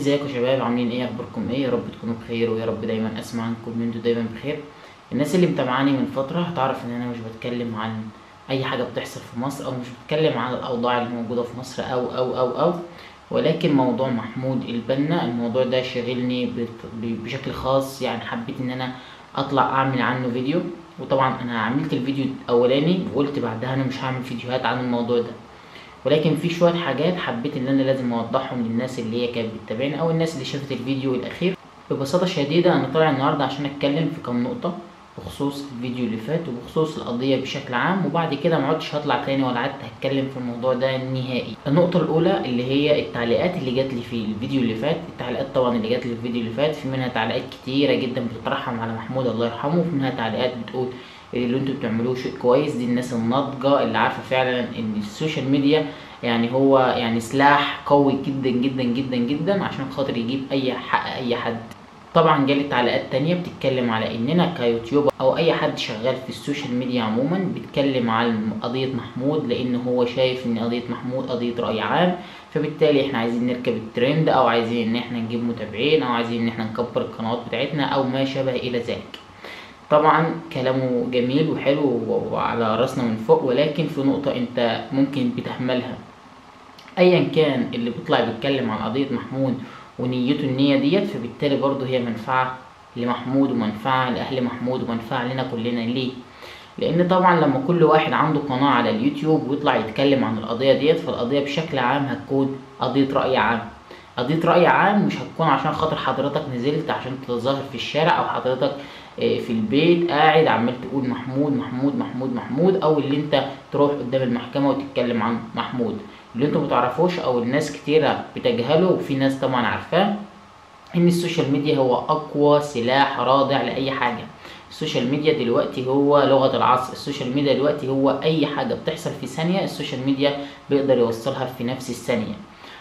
ازيكم يا شباب عاملين ايه اخباركم ايه يا رب تكونوا بخير ويا رب دايما اسمع عنكم ان انتوا دايما بخير الناس اللي متابعاني من فتره هتعرف ان انا مش بتكلم عن اي حاجه بتحصل في مصر او مش بتكلم عن الاوضاع اللي موجوده في مصر او او او او ولكن موضوع محمود البنا الموضوع ده شاغلني بت- ب- بشكل خاص يعني حبيت ان انا اطلع اعمل عنه فيديو وطبعا انا عملت الفيديو الاولاني وقلت بعدها انا مش هعمل فيديوهات عن الموضوع ده ولكن في شويه حاجات حبيت ان انا لازم اوضحهم للناس اللي هي كانت بتتابعني او الناس اللي شافت الفيديو الاخير ببساطه شديده انا طالع النهارده عشان اتكلم في كام نقطه بخصوص الفيديو اللي فات وبخصوص القضيه بشكل عام وبعد كده ما عدتش هطلع تاني ولا عدت هتكلم في الموضوع ده نهائي النقطه الاولى اللي هي التعليقات اللي جات لي في الفيديو اللي فات التعليقات طبعا اللي جات لي في الفيديو اللي فات في منها تعليقات كتيره جدا بتترحم على محمود الله يرحمه وفي منها تعليقات بتقول اللي انتوا بتعملوه شيء كويس دي الناس الناضجه اللي عارفه فعلا ان السوشيال ميديا يعني هو يعني سلاح قوي جدا جدا جدا جدا عشان خاطر يجيب اي حق اي حد طبعا جالي تعليقات تانية بتتكلم على اننا كيوتيوبر او اي حد شغال في السوشيال ميديا عموما بيتكلم على قضية محمود لان هو شايف ان قضية محمود قضية رأي عام فبالتالي احنا عايزين نركب الترند او عايزين ان احنا نجيب متابعين او عايزين ان احنا نكبر القنوات بتاعتنا او ما شابه الى ذلك طبعا كلامه جميل وحلو وعلى راسنا من فوق ولكن في نقطة انت ممكن بتهملها ايا كان اللي بيطلع بيتكلم عن قضية محمود ونيته النية ديت فبالتالي برضه هي منفعة لمحمود ومنفعة لأهل محمود ومنفعة لنا كلنا ليه؟ لأن طبعا لما كل واحد عنده قناة على اليوتيوب ويطلع يتكلم عن القضية ديت فالقضية بشكل عام هتكون قضية رأي عام قضية رأي عام مش هتكون عشان خاطر حضرتك نزلت عشان تتظاهر في الشارع أو حضرتك آه، في البيت قاعد عمال تقول محمود محمود محمود محمود أو اللي أنت تروح قدام المحكمة وتتكلم عن محمود اللي انتوا متعرفوش أو الناس كتيرة بتجهله وفي ناس طبعا عارفاه ان السوشيال ميديا هو اقوى سلاح رادع لاي حاجه السوشيال ميديا دلوقتي هو لغه العصر السوشيال ميديا دلوقتي هو اي حاجه بتحصل في ثانيه السوشيال ميديا بيقدر يوصلها في نفس الثانيه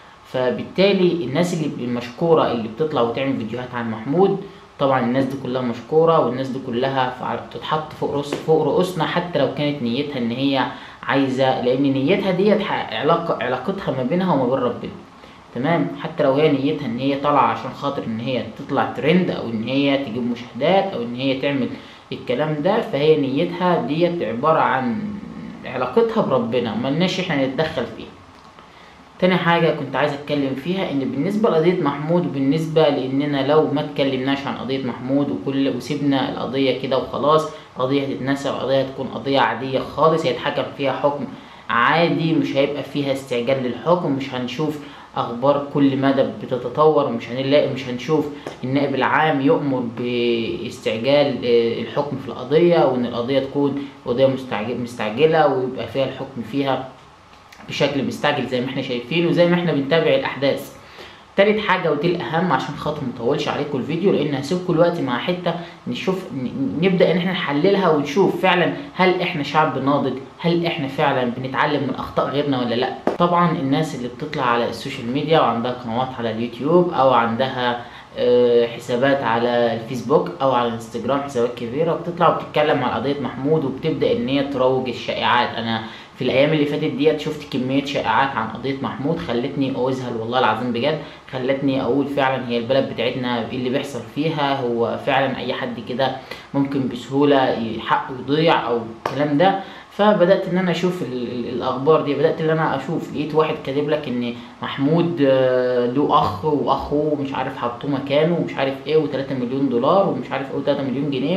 فبالتالي الناس اللي المشكوره اللي بتطلع وتعمل فيديوهات عن محمود طبعا الناس دي كلها مشكوره والناس دي كلها فع- بتتحط فوق رؤوس فوق رؤوسنا حتى لو كانت نيتها ان هي عايزه لان نيتها ديت ح- علاقه علاقتها ما بينها وما بين ربنا تمام حتى لو هي نيتها ان هي طالعه عشان خاطر ان هي تطلع ترند او ان هي تجيب مشاهدات او ان هي تعمل الكلام ده فهي نيتها ديت عباره عن علاقتها بربنا ملناش احنا نتدخل فيها تاني حاجة كنت عايز اتكلم فيها ان بالنسبة لقضية محمود وبالنسبة لاننا لو ما اتكلمناش عن قضية محمود وكل وسيبنا القضية كده وخلاص قضية هتتنسى وقضية هتكون قضية عادية خالص هيتحكم فيها حكم عادي مش هيبقى فيها استعجال للحكم مش هنشوف اخبار كل مدى بتتطور ومش هنلاقي مش هنشوف النائب العام يؤمر باستعجال آه، الحكم في القضية وان القضية تكون قضية مستعجل مستعجلة ويبقى فيها الحكم فيها بشكل مستعجل زي ما احنا شايفين وزي ما احنا بنتابع الاحداث تالت حاجة ودي الأهم عشان خاطر مطولش عليكم الفيديو لأن هسيبكم الوقت مع حتة نشوف ن- نبدأ إن احنا نحللها ونشوف فعلا هل احنا شعب ناضج؟ هل احنا فعلا بنتعلم من أخطاء غيرنا ولا لأ؟ طبعا الناس اللي بتطلع على السوشيال ميديا وعندها قنوات على اليوتيوب أو عندها آه، حسابات على الفيسبوك او على الانستجرام حسابات كبيره وبتطلع وبتتكلم على قضيه محمود وبتبدا ان هي تروج الشائعات انا في الايام اللي فاتت ديت شفت كميه شائعات عن قضيه محمود خلتني اوزهل والله العظيم بجد خلتني اقول فعلا هي البلد بتاعتنا ايه اللي بيحصل فيها هو فعلا اي حد كده ممكن بسهوله حقه يضيع او الكلام ده فبدات ان انا اشوف ال- ال- الاخبار دي بدات ان انا اشوف لقيت واحد كاتب لك ان محمود آه، له اخ واخوه مش عارف حطوه مكانه ومش عارف ايه و3 مليون دولار ومش عارف ايه و3 مليون جنيه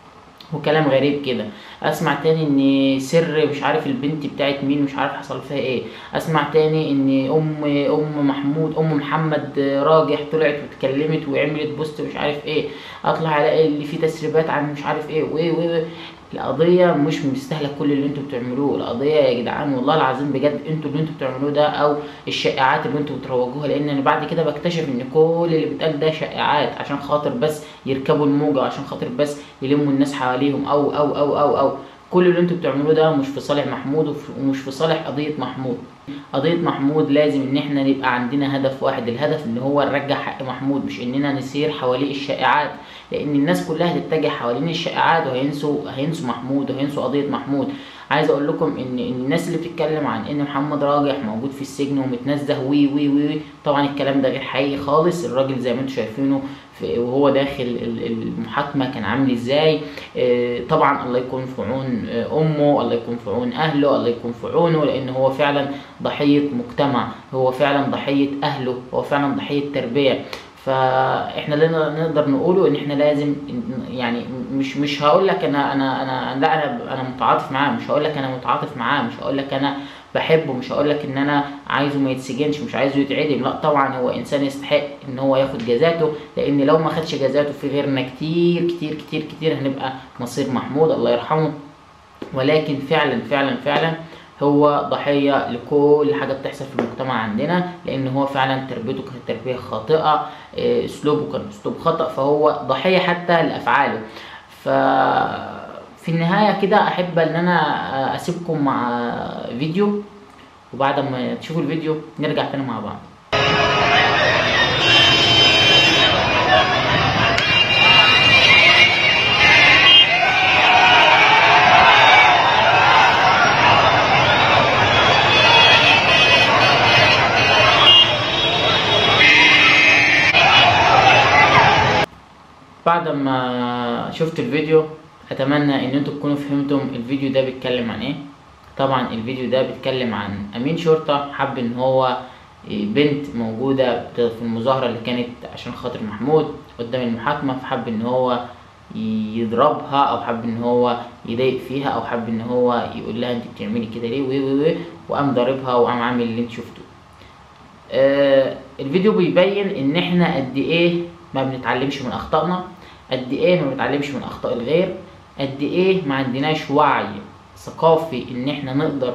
وكلام غريب كده اسمع تاني ان سر مش عارف البنت بتاعت مين مش عارف حصل فيها ايه اسمع تاني ان ام ام محمود ام محمد راجح طلعت واتكلمت وعملت بوست مش عارف ايه اطلع الاقي اللي فيه تسريبات عن مش عارف ايه وايه وايه القضية مش مستاهلة كل اللي انتوا بتعملوه القضية يا جدعان والله العظيم بجد انتوا اللي انتوا بتعملوه ده او الشائعات اللي انتوا بتروجوها لان انا بعد كده بكتشف ان كل اللي بيتقال ده شائعات عشان خاطر بس يركبوا الموجة عشان خاطر بس يلموا الناس حواليهم او او او او او كل اللي انتوا بتعملوه ده مش في صالح محمود وف- ومش في صالح قضية محمود قضية محمود لازم ان احنا نبقى عندنا هدف واحد الهدف ان هو نرجع حق محمود مش اننا نسير حوالين الشائعات لان الناس كلها هتتجه حوالين الشائعات وهينسوا هينسوا محمود وهينسوا قضية محمود عايز اقول لكم ان إن الناس اللي بتتكلم عن ان محمد راجح موجود في السجن ومتنزه وي وي وي طبعا الكلام ده غير حقيقي خالص الراجل زي ما انتم شايفينه في- وهو داخل ال- المحاكمه كان عامل ازاي آه، طبعا الله يكون في عون آه، امه الله يكون في عون اهله الله يكون في عونه لان هو فعلا ضحيه مجتمع هو فعلا ضحيه اهله هو فعلا ضحيه تربيه فاحنا اللي نقدر نقوله ان احنا لازم ن- يعني مش مش هقول لك انا انا انا لا انا انا متعاطف معاه مش هقول لك انا متعاطف معاه مش هقول لك انا بحبه مش هقول لك ان انا عايزه ما يتسجنش مش عايزه يتعدم لا طبعا هو انسان يستحق ان هو ياخد جزاته لان لو ما خدش جزاته في غيرنا كتير كتير كتير كتير هنبقى مصير محمود الله يرحمه ولكن فعلا فعلا فعلا هو ضحية لكل حاجة بتحصل في المجتمع عندنا لأن هو فعلا تربيته كانت تربية خاطئة إيه، أسلوبه كان أسلوب خطأ فهو ضحية حتى لأفعاله ف في النهاية كده أحب إن أنا أسيبكم مع فيديو وبعد ما تشوفوا الفيديو نرجع تاني مع بعض بعد ما شفت الفيديو اتمنى ان انتوا تكونوا فهمتم الفيديو ده بيتكلم عن ايه طبعا الفيديو ده بيتكلم عن امين شرطة حب ان هو بنت موجودة في المظاهرة اللي كانت عشان خاطر محمود قدام المحاكمة فحب ان هو يضربها او حب ان هو يضايق فيها او حب ان هو يقول لها انت بتعملي كده ليه وي وي وي وقام ضاربها وقام عامل اللي انت شفته آه الفيديو بيبين ان احنا قد ايه ما بنتعلمش من اخطائنا قد ايه ما بنتعلمش من اخطاء الغير قد ايه ما عندناش وعي ثقافي ان احنا نقدر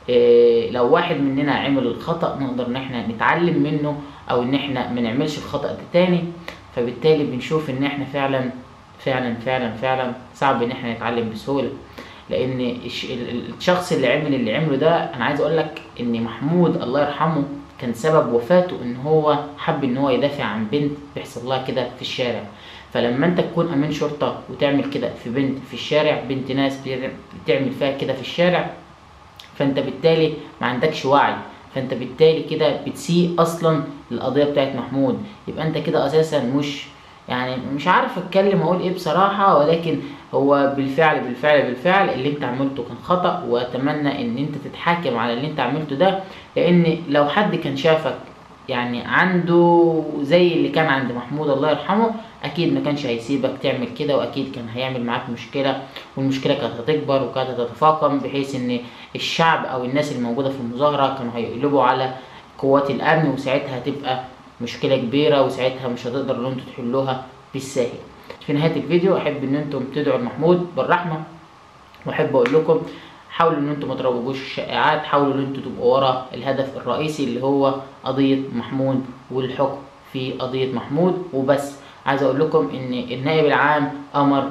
إيه لو واحد مننا عمل الخطأ نقدر ان احنا نتعلم منه او ان احنا ما نعملش الخطأ ده تاني فبالتالي بنشوف ان احنا فعلا فعلا فعلا فعلا صعب ان احنا نتعلم بسهولة لان الش- ال- ال- الشخص اللي عمل اللي عمله ده انا عايز اقول لك ان محمود الله يرحمه كان سبب وفاته ان هو حب ان هو يدافع عن بنت بيحصل لها كده في الشارع فلما انت تكون امين شرطة وتعمل كده في بنت في الشارع بنت ناس بتعمل- بتعمل فيها كده في الشارع فانت بالتالي ما عندكش وعي فانت بالتالي كده بتسيء اصلا للقضيه بتاعت محمود يبقى انت كده اساسا مش يعني مش عارف اتكلم اقول ايه بصراحه ولكن هو بالفعل بالفعل بالفعل اللي انت عملته كان خطا واتمنى ان انت تتحاكم على اللي انت عملته ده لان لو حد كان شافك يعني عنده زي اللي كان عند محمود الله يرحمه اكيد ما كانش هيسيبك تعمل كده واكيد كان هيعمل معاك مشكله والمشكله كانت هتكبر وكانت هتتفاقم بحيث ان الشعب او الناس اللي موجوده في المظاهره كانوا هيقلبوا على قوات الامن وساعتها هتبقى مشكله كبيره وساعتها مش هتقدروا ان انتوا تحلوها بالساهل في نهايه الفيديو احب ان انتم تدعوا لمحمود بالرحمه واحب اقول لكم حاولوا ان انتم ما تروجوش الشائعات حاولوا ان انتم تبقوا ورا الهدف الرئيسي اللي هو قضيه محمود والحكم في قضيه محمود وبس عايز اقول لكم ان النائب العام امر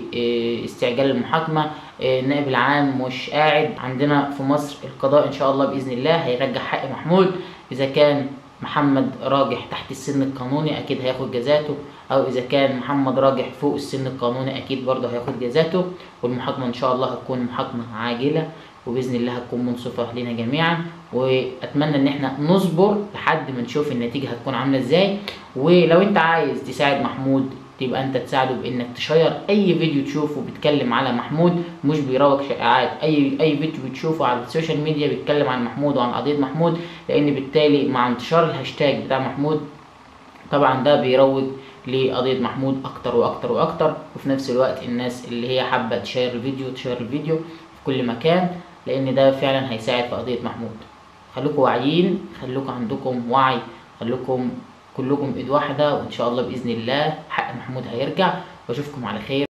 باستعجال المحاكمه النائب العام مش قاعد عندنا في مصر القضاء ان شاء الله باذن الله هيرجع حق محمود اذا كان محمد راجح تحت السن القانوني اكيد هياخد جزاته او اذا كان محمد راجح فوق السن القانوني اكيد برضه هياخد جزاته والمحاكمه ان شاء الله هتكون محاكمه عاجله وباذن الله هتكون منصفه لنا جميعا واتمنى ان احنا نصبر لحد ما نشوف النتيجه هتكون عامله ازاي ولو انت عايز تساعد محمود تبقى انت تساعده بانك تشير اي فيديو تشوفه بيتكلم على محمود مش بيروج شائعات اي اي فيديو بتشوفه على السوشيال ميديا بيتكلم عن محمود وعن قضيه محمود لان بالتالي مع انتشار الهاشتاج بتاع محمود طبعا ده بيروج لقضيه محمود اكتر واكتر واكتر وفي نفس الوقت الناس اللي هي حابه تشير الفيديو تشير الفيديو في كل مكان لان ده فعلا هيساعد في قضيه محمود خليكم واعيين خليكم عندكم وعي خليكم كلكم ايد واحده وان شاء الله باذن الله حق محمود هيرجع واشوفكم على خير